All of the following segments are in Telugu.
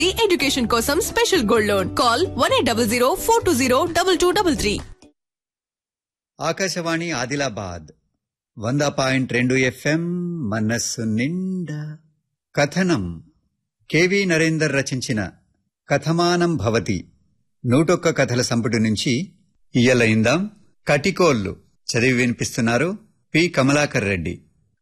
ఈ ఎడ్యుకేషన్ కోసం special gold loan call one eight double zero four two zero double two double three Akashvani Adilabad వంద పాయింట్ రెండు ఎఫ్ఎం మనస్సు నిండా కథనం కెవి నరేందర్ రచించిన కథమానం భవతి నూటొక్క కథల సంపుటి నుంచి ఇయ్యల ఇందాం కటికోళ్ళు చదివి వినిపిస్తున్నారు పి కమలాకర్ రెడ్డి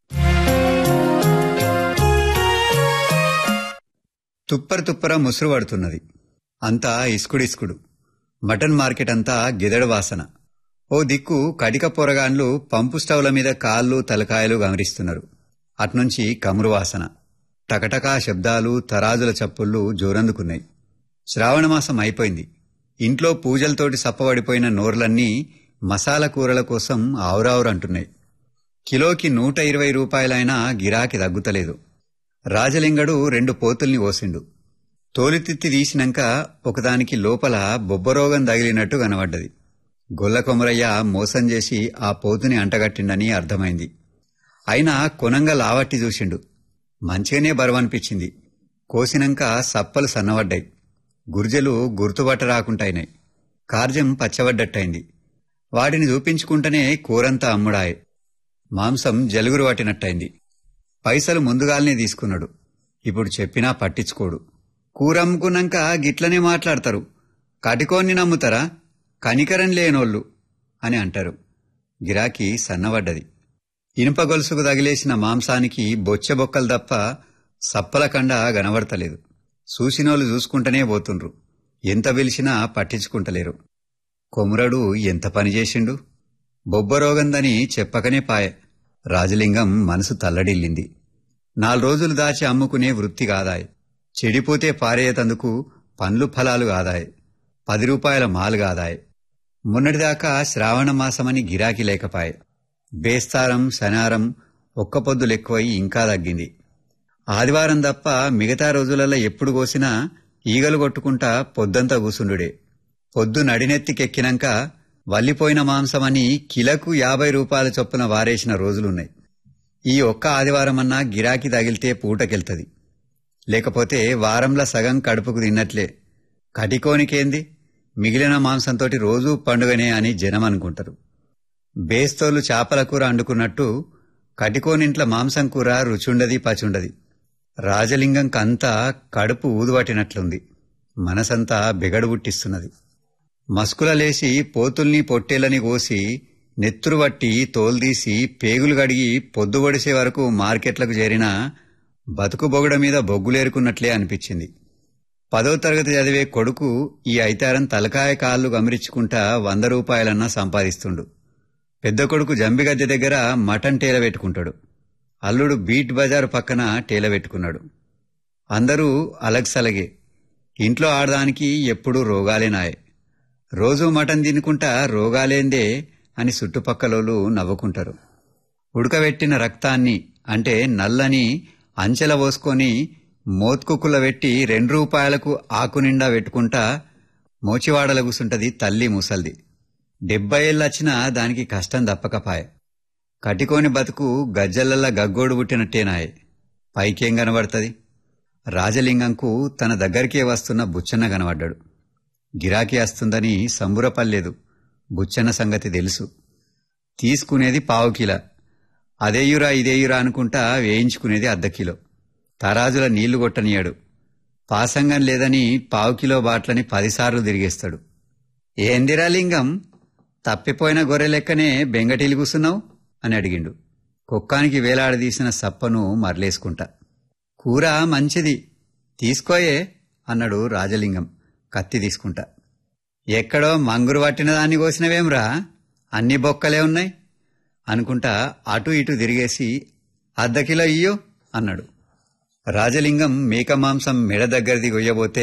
తుప్పర తుప్పర ముసురు పడుతున్నది అంతా ఇస్కుడిస్కుడు మటన్ మార్కెట్ అంతా గిదడు వాసన ఓ దిక్కు కటిక పొరగాన్లు పంపు స్టవ్ల మీద కాళ్ళు తలకాయలు గమనిస్తున్నారు అట్నుంచి కమురు వాసన టకటకా శబ్దాలు తరాజుల చప్పుళ్ళు జోరందుకున్నాయి శ్రావణమాసం అయిపోయింది ఇంట్లో పూజలతోటి సప్పబడిపోయిన నోర్లన్నీ మసాలా కూరల కోసం ఆవురావురంటున్నాయి కిలోకి నూట ఇరవై రూపాయలైనా గిరాకి తగ్గుతలేదు రాజలింగడు రెండు పోతుల్ని ఓసిండు తోలితిత్తి తీసినాక ఒకదానికి లోపల బొబ్బరోగం తగిలినట్టు కనబడ్డది గొల్ల కొమరయ్య మోసం చేసి ఆ పోతుని అంటగట్టిండని అర్థమైంది అయినా కొనంగా లావట్టి చూసిండు మంచిగానే బరువనిపించింది కోసినాక సప్పలు సన్నబడ్డాయి గుర్జలు గుర్తుబట్ట రాకుంటాయినాయి కార్జం పచ్చబడ్డట్టయింది వాటిని చూపించుకుంటేనే కూరంతా అమ్ముడాయే మాంసం జలుగురు పట్టినట్టయింది పైసలు ముందుగాల్నే తీసుకున్నాడు ఇప్పుడు చెప్పినా పట్టించుకోడు కూర అమ్ముకున్నాక గిట్లనే మాట్లాడతారు కటికోన్ని నమ్ముతారా కనికరం లేనోళ్ళు అని అంటారు గిరాకీ సన్నబడ్డది ఇనుప గొలుసుకు తగిలేసిన మాంసానికి బొచ్చెబొక్కలు తప్ప సప్పల కండ గనబడతలేదు చూసినోళ్ళు చూసుకుంటూనే పోతుండ్రు ఎంత పిలిచినా పట్టించుకుంటలేరు కొమురడు ఎంత పని చేసిండు బొబ్బరోగందని చెప్పకనే పాయె రాజలింగం మనసు తల్లడిల్లింది నాలుగు రోజులు దాచి అమ్ముకునే వృత్తి కాదాయ్ చెడిపోతే పారేయతందుకు పండ్లు ఫలాలు కాదాయ్ పది రూపాయల మాలు కాదాయ్ మొన్నటిదాకా శ్రావణ మాసమని గిరాకీ లేకపాయే బేస్తారం శనారం ఒక్క పొద్దులెక్కువై ఇంకా తగ్గింది ఆదివారం తప్ప మిగతా రోజులలో ఎప్పుడు కోసినా ఈగలు కొట్టుకుంటా పొద్దంతా కూసుండుడే పొద్దు నడినెత్తికెక్కినాక వల్లిపోయిన మాంసమని కిలకు యాభై రూపాయల చొప్పున వారేసిన రోజులున్నాయి ఈ ఒక్క ఆదివారమన్నా గిరాకీ తగిలితే పూటకెళ్తది లేకపోతే వారంలో సగం కడుపుకు తిన్నట్లే కటికోనికేంది మిగిలిన మాంసంతోటి రోజూ పండుగనే అని జనం అనుకుంటారు బేస్తోలు చేపల కూర అండుకున్నట్టు కటికోనింట్ల మాంసం కూర రుచుండది పచుండది రాజలింగం కంతా కడుపు ఊదుపట్టినట్లుంది మనసంతా బిగడు పుట్టిస్తున్నది మస్కుల లేసి పోతుల్ని పొట్టేలని కోసి నెత్తురు పట్టి తోల్దీసి పేగులు గడిగి పొద్దుబడిసే వరకు మార్కెట్లకు చేరిన బతుకు బొగడ మీద బొగ్గులేరుకున్నట్లే అనిపించింది పదో తరగతి చదివే కొడుకు ఈ ఐతారం తలకాయ కాళ్ళు గమరించుకుంటా వంద రూపాయలన్నా సంపాదిస్తుండు పెద్ద కొడుకు జంబిగద్దె దగ్గర మటన్ టేల పెట్టుకుంటాడు అల్లుడు బీట్ బజారు పక్కన టేల పెట్టుకున్నాడు అందరూ అలగ్సలగే ఇంట్లో ఆడదానికి ఎప్పుడూ రోగాలేనాయే రోజూ మటన్ తినుకుంటా రోగాలేందే అని చుట్టుపక్కలోళ్ళు నవ్వుకుంటారు ఉడకబెట్టిన రక్తాన్ని అంటే నల్లని అంచెల పోసుకొని మోత్కుక్కుల పెట్టి రెండు రూపాయలకు ఆకు నిండా పెట్టుకుంటా మోచివాడల కూసుంటది తల్లి ముసల్ది డెబ్బై ఏళ్ళొచ్చినా దానికి కష్టం దప్పకపాయే కటికోని బతుకు గజ్జలల్లా గగ్గోడు పుట్టినట్టేనాయే పైకేం కనబడుతుంది రాజలింగంకు తన దగ్గరికే వస్తున్న బుచ్చన్న కనబడ్డాడు గిరాకీ వస్తుందని సంబురపల్లేదు బుచ్చన్న సంగతి తెలుసు తీసుకునేది పావు కిలో అదేయురా ఇదేయురా అనుకుంటా వేయించుకునేది అర్ధ కిలో తరాజుల నీళ్లు కొట్టనియాడు పాసంగం లేదని పావు కిలో బాట్లని పదిసార్లు తిరిగేస్తాడు ఏందిరా లింగం తప్పిపోయిన గొర్రె లెక్కనే బెంగటీలు కూసున్నావు అని అడిగిండు కుక్కానికి వేలాడదీసిన సప్పను మరలేసుకుంటా కూర మంచిది తీసుకోయే అన్నాడు రాజలింగం కత్తి తీసుకుంటా ఎక్కడో మంగురు పట్టిన దాన్ని కోసినవేమ్రా అన్ని బొక్కలే ఉన్నాయి అనుకుంటా అటు ఇటు తిరిగేసి అర్ధ కిలో ఇయ్యో అన్నాడు రాజలింగం మేక మాంసం మెడ దగ్గరది గొయ్యబోతే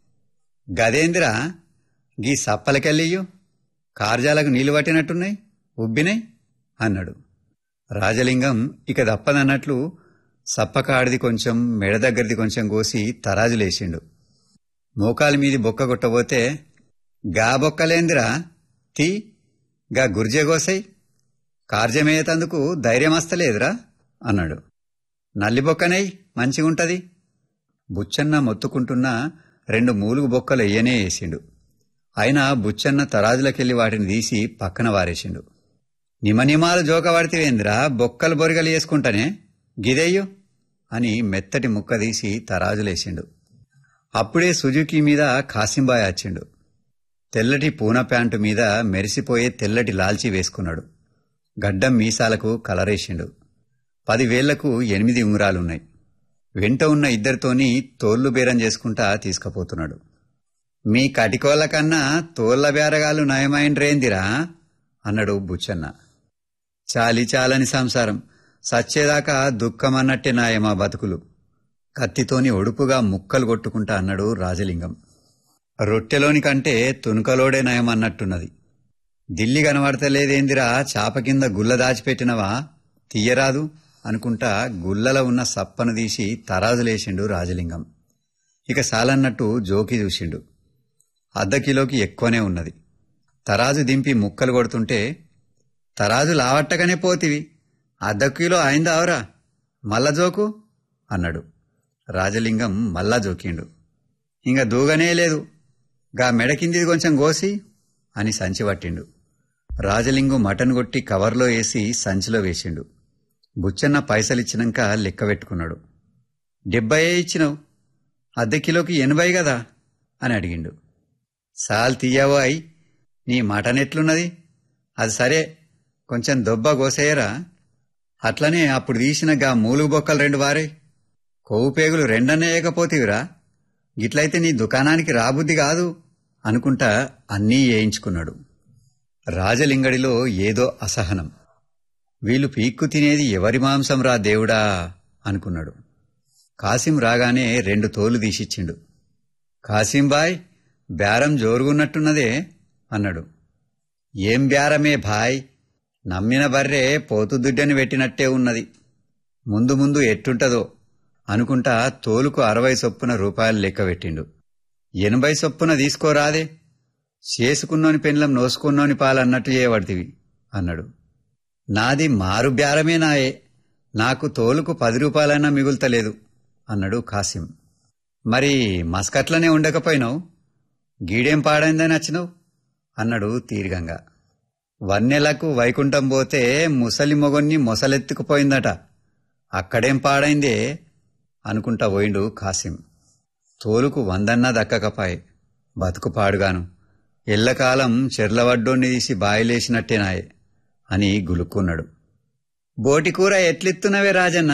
గదేందిరా గీ సప్పలకెళ్ళియ్యో కార్జాలకు నీళ్లు పట్టినట్టున్నాయి ఉబ్బినాయి అన్నాడు రాజలింగం ఇక దప్పదన్నట్లు సప్పకాడిది కొంచెం మెడ దగ్గరది కొంచెం కోసి తరాజులేసిండు మోకాలి మీది బొక్క కొట్టబోతే గా బొక్కలేందిరా తీ గా గుర్జే గోసై కార్జమేతందుకు ధైర్యం వస్తలేదురా అన్నాడు నల్లి బొక్కనై మంచిగుంటది బుచ్చన్న మొత్తుకుంటున్న రెండు మూలుగు బొక్కలు ఎయ్యనే వేసిండు అయినా బుచ్చన్న తరాజులకెళ్లి వాటిని తీసి పక్కన వారేసిండు నిమనిమాలు జోక పడితేవేంద్రా బొక్కలు బొరిగలు వేసుకుంటానే గిదెయ్యు అని మెత్తటి ముక్క తీసి తరాజులేసిండు అప్పుడే సుజుకి మీద కాసింబాయ్ వచ్చిండు తెల్లటి పూన ప్యాంటు మీద మెరిసిపోయే తెల్లటి లాల్చి వేసుకున్నాడు గడ్డం మీసాలకు కలరేసిండు పదివేళ్లకు ఎనిమిది ఉంగరాలున్నాయి వెంట ఉన్న ఇద్దరితోని తోళ్లు బేరం చేసుకుంటా తీసుకుపోతున్నాడు మీ కటికోళ్ల కన్నా తోళ్ల బేరగాలు నయమైండ్రేందిరా అన్నాడు బుచ్చన్న చాలి చాలని సంసారం సచ్చేదాకా దుఃఖమన్నట్టే నాయమా బతుకులు కత్తితోని ఒడుపుగా ముక్కలు కొట్టుకుంటా అన్నాడు రాజలింగం రొట్టెలోని కంటే తునుకలోడే నయమన్నట్టున్నది దిల్లి కనబడతలేదేందిరా చాప కింద గుల్ల దాచిపెట్టినవా తీయరాదు అనుకుంటా గుల్లలో ఉన్న సప్పను తీసి తరాజులేసిండు రాజలింగం ఇక సాలన్నట్టు జోకి చూసిండు అర్ధ కిలోకి ఎక్కువనే ఉన్నది తరాజు దింపి ముక్కలు కొడుతుంటే తరాజు లావట్టగానే పోతివి అర్ధ కిలో అయిందావరా మల్ల జోకు అన్నాడు రాజలింగం మల్లా జోకిండు ఇంక దూగనే లేదు గా మెడ కిందిది కొంచెం గోసి అని సంచి పట్టిండు రాజలింగు మటన్ కొట్టి కవర్లో వేసి సంచిలో వేసిండు బుచ్చన్న పైసలిచ్చినాక లెక్క పెట్టుకున్నాడు డెబ్బై ఇచ్చినావు అద్దె కిలోకి ఎనభై కదా అని అడిగిండు సాల్ తీయవో అయి నీ మటన్ ఎట్లున్నది అది సరే కొంచెం దొబ్బ గోసేయరా అట్లనే అప్పుడు తీసిన గా మూలుగు బొక్కలు రెండు వారే కొవ్వు పేగులు రెండనే ఏకపోతీవిరా గిట్లయితే నీ దుకాణానికి రాబుద్ది కాదు అనుకుంటా అన్నీ వేయించుకున్నాడు రాజలింగడిలో ఏదో అసహనం వీళ్ళు పీక్కు తినేది ఎవరి మాంసం రా దేవుడా అనుకున్నాడు కాసిం రాగానే రెండు తోలు తీసిచ్చిండు కాసింబాయ్ బేరం జోరుగున్నట్టున్నదే అన్నాడు ఏం బేరమే భాయ్ నమ్మిన బర్రే పోతుదుడ్డని పెట్టినట్టే ఉన్నది ముందు ముందు ఎట్టుంటదో అనుకుంటా తోలుకు అరవై చొప్పున రూపాయలు లెక్క పెట్టిండు ఎనభై చొప్పున తీసుకోరాదే చేసుకున్నోని పెండ్లం నోసుకున్నోని పాలన్నట్టు చేయబడితివి అన్నాడు నాది మారు బేరమే నాయే నాకు తోలుకు పది రూపాయలైనా మిగులుతలేదు అన్నాడు కాసిం మరి మస్కట్లనే ఉండకపోయినావు గీడేం పాడైందని వచ్చినావు అన్నాడు తీరిగంగా వన్నెలకు వైకుంఠం పోతే ముసలి మొగొన్ని మొసలెత్తుకుపోయిందట అక్కడేం పాడైందే అనుకుంటా పోయిండు కాసిం తోలుకు వందన్నా దక్కకపాయే బతుకు పాడుగాను ఎల్లకాలం చెర్లవడ్డోన్ని తీసి బాయిలేసినట్టేనాయే అని గులుక్కున్నాడు బోటి కూర ఎట్లిత్తున్నవే రాజన్న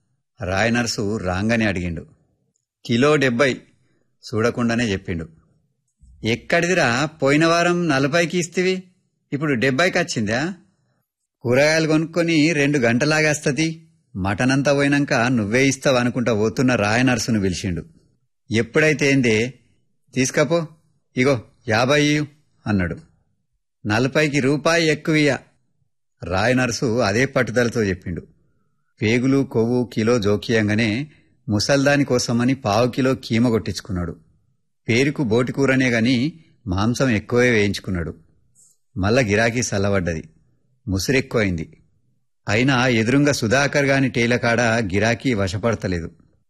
రాయనర్సు రాంగని అడిగిండు కిలో డెబ్బై చూడకుండానే చెప్పిండు ఎక్కడిదిరా పోయిన వారం నలభైకి ఇస్తివి ఇప్పుడు డెబ్బైకి వచ్చిందా కూరగాయలు కొనుక్కొని రెండు గంటలాగేస్తది మటన్ అంతా పోయినాక నువ్వే ఇస్తావు అనుకుంటా పోతున్న రాయనర్సును పిలిచిండు ఎప్పుడైతే ఏందే తీసుకపో ఇగో యాభై ఇయ్యు అన్నాడు నలభైకి రూపాయి ఎక్కువియా రాయనర్సు అదే పట్టుదలతో చెప్పిండు పేగులు కొవ్వు కిలో జోకియంగానే ముసల్దాని కోసమని పావు కిలో కీమ కొట్టించుకున్నాడు పేరుకు బోటి కూరనే గాని మాంసం ఎక్కువే వేయించుకున్నాడు మల్ల గిరాకీ సల్లబడ్డది ముసురెక్కువైంది అయినా ఎదురుంగా సుధాకర్ గాని టేలకాడ గిరాకీ వశపడతలేదు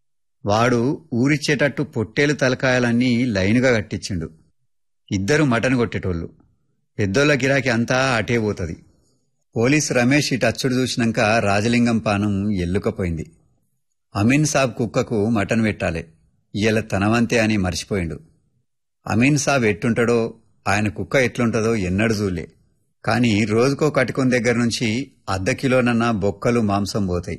వాడు ఊరిచ్చేటట్టు పొట్టేలు తలకాయలన్నీ లైనుగా కట్టించిండు ఇద్దరు మటన్ కొట్టేటోళ్ళు పెద్దోళ్ళ గిరాకీ అంతా అటే పోతది పోలీసు రమేష్ ఇటు అచ్చుడు చూసినాక రాజలింగం పానం ఎల్లుకపోయింది అమీన్ సాబ్ కుక్కకు మటన్ పెట్టాలి ఇయ్యాల తనవంతే అని మర్చిపోయిండు అమీన్ సాబ్ ఎట్టుంటాడో ఆయన కుక్క ఎట్లుంటదో ఎన్నడు చూలే కాని రోజుకో కటుకొని దగ్గర నుంచి అర్ధ కిలోనన్న బొక్కలు మాంసం పోతాయి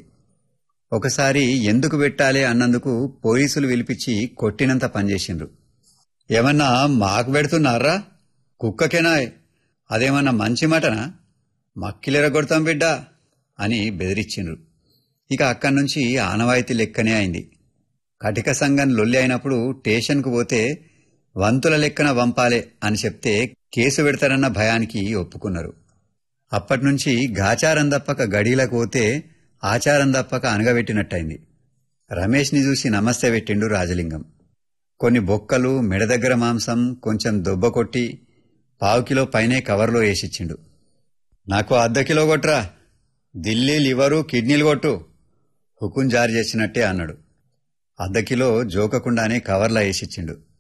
ఒకసారి ఎందుకు పెట్టాలి అన్నందుకు పోలీసులు పిలిపించి కొట్టినంత పనిచేసిండ్రు ఏమన్నా మాకు పెడుతున్నారా కుక్కకేనా అదేమన్నా మంచి మటనా మక్కిలెరగొడతాం బిడ్డా అని బెదిరించిండ్రు ఇక అక్కడి నుంచి ఆనవాయితీ లెక్కనే అయింది కటిక సంఘం లొల్లి అయినప్పుడు స్టేషన్కు పోతే వంతుల లెక్కన వంపాలే అని చెప్తే కేసు పెడతారన్న భయానికి ఒప్పుకున్నారు అప్పట్నుంచి గాచారం తప్పక గడీలకు పోతే ఆచారం తప్పక అనగబెట్టినట్టయింది రమేష్ని చూసి నమస్తే పెట్టిండు రాజలింగం కొన్ని బొక్కలు మెడ దగ్గర మాంసం కొంచెం దొబ్బ కొట్టి పావు కిలో పైనే కవర్లో వేసిచ్చిండు నాకు అర్ధ కిలో కొట్రా ఢిల్లీ లివరు కిడ్నీలు కొట్టు హుకుం జారీ చేసినట్టే అన్నాడు అర్ధ కిలో జోకకుండానే కవర్లా వేసిచ్చిండు